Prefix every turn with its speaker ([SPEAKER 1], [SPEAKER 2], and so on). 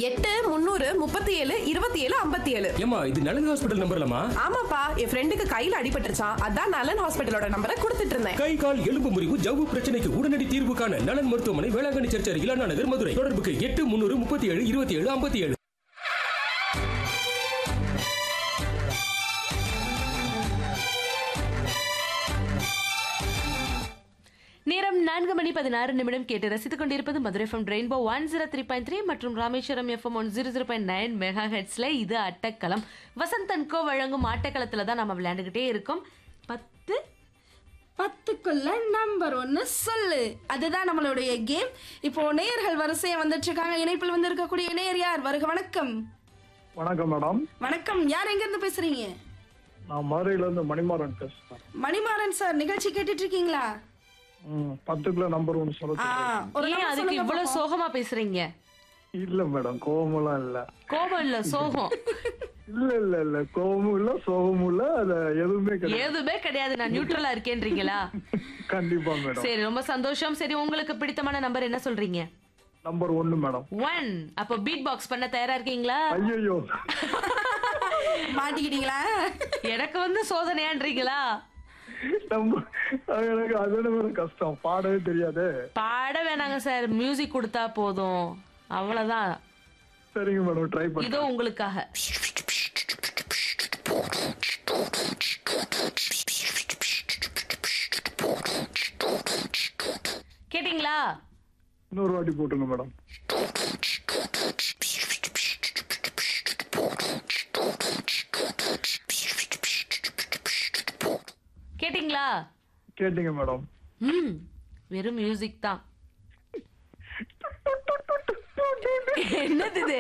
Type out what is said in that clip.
[SPEAKER 1] எட்டு முந்நூறு முப்பத்தி ஏழு இருபத்தி ஏழு ஐம்பத்தி ஏழு
[SPEAKER 2] ஏமா இது நலன் ஹாஸ்பிட்டல் நம்பர்லமா
[SPEAKER 1] ஆமாப்பா என் ஃப்ரெண்டுக்கு கையில அடிபட்டுருச்சான் அதான் நலன் ஹாஸ்பிட்டலோட நம்பரை கொடுத்துட்டு இருந்தேன்
[SPEAKER 2] கை கால் எலும்பு முறிவு ஜவ்வு பிரச்சனைக்கு உடனடி தீர்வு காண நலன் மருத்துவமனை வேளாங்கண்ணி சர்ச் அருகில் அண்ணா நகர் மதுரை தொடர்புக்கு எட்டு முன்னூறு முப்பத்தி ஏழு இருபத்தி ஏழு ஐம்பத்தி ஏழு
[SPEAKER 3] நேரம் நான்கு மணி பதினாறு நிமிடம் கேட்டு ரசித்துக் கொண்டிருப்பது Madurai FM rainbow one zero three point three மற்றும் Rameswaram FM one zero zero point nine mega ஹெட்ஸ்ல இது அட்டக்களம் வசந்த் அன்கோ வழங்கும் ஆட்டக்களத்துல தான் நம்ம விளையாண்டுகிட்டே இருக்கோம் பத்து
[SPEAKER 4] பத்துக்குள்ள நம்பர் ஒன்னு சொல்லு அதுதான் நம்மளுடைய கேம் இப்போ நேயர்கள் வரிசையா வந்துட்டு இருக்காங்க இணைப்பில் வந்து இருக்கக்கூடிய நேயர் யார் வருக வணக்கம்
[SPEAKER 5] வணக்கம் மேடம்
[SPEAKER 4] வணக்கம் யார் எங்க இருந்து பேசுறீங்க
[SPEAKER 5] நான் மதுரையில இருந்து மணிமாறன் பேசுறேன்
[SPEAKER 4] மணிமாறன் சார் நிகழ்ச்சி கேட்டுட்டு இருக்கீங்களா
[SPEAKER 5] ம், பத்து கிலோ நம்பர் ஒன்று சொல்ல
[SPEAKER 4] ஆ,
[SPEAKER 5] தெரியும்.
[SPEAKER 4] ஒரு
[SPEAKER 3] ஏன்
[SPEAKER 4] number
[SPEAKER 3] அதுக்கு
[SPEAKER 4] சொல்லுங்க
[SPEAKER 3] இவ்வளவு
[SPEAKER 4] பாப்போம்.
[SPEAKER 3] சோகமா பேசுறீங்க
[SPEAKER 5] இல்ல மேடம் கோவமெல்லாம் இல்ல
[SPEAKER 3] கோபம் இல்ல சோகம்
[SPEAKER 5] இல்ல இல்ல இல்ல கோவமும் இல்ல சோகமும் இல்ல அது எதுவுமே கிடையாது
[SPEAKER 3] எதுவுமே கிடையாது நான் நியூட்ரலா இருக்கேன்றீங்களா
[SPEAKER 5] கண்டிப்பா மேடம்
[SPEAKER 3] சரி ரொம்ப சந்தோஷம் சரி உங்களுக்கு பிடித்தமான நம்பர் என்ன சொல்றீங்க
[SPEAKER 5] நம்பர் ஒன்னு மேடம்
[SPEAKER 3] ஒன் அப்போ பீட் பாக்ஸ் பண்ண தயாரா இருக்கீங்களா
[SPEAKER 5] ஐயோ
[SPEAKER 4] மாட்டிக்கிட்டீங்களா
[SPEAKER 3] எனக்கு வந்து சோதனையான்றீங்களா
[SPEAKER 5] நம்பர் எனக்கு அது வேற கஷ்டம் பாடவே தெரியாது
[SPEAKER 3] பாட வேணாங்க சார் மியூசிக் கொடுத்தா போதும் அவ்வளவுதான்
[SPEAKER 5] சரிங்க மேடம் ட்ரை
[SPEAKER 3] இதோ
[SPEAKER 5] பண்ணி
[SPEAKER 3] உங்களுக்காக கேட்டிங்களா
[SPEAKER 5] இன்னொரு வாட்டி போட்டுங்க மேடம்
[SPEAKER 3] கேட்டிங்களா
[SPEAKER 5] கேட்டீங்க மேடம்
[SPEAKER 3] ம் வெறும் மியூசிக் தான் என்னது இது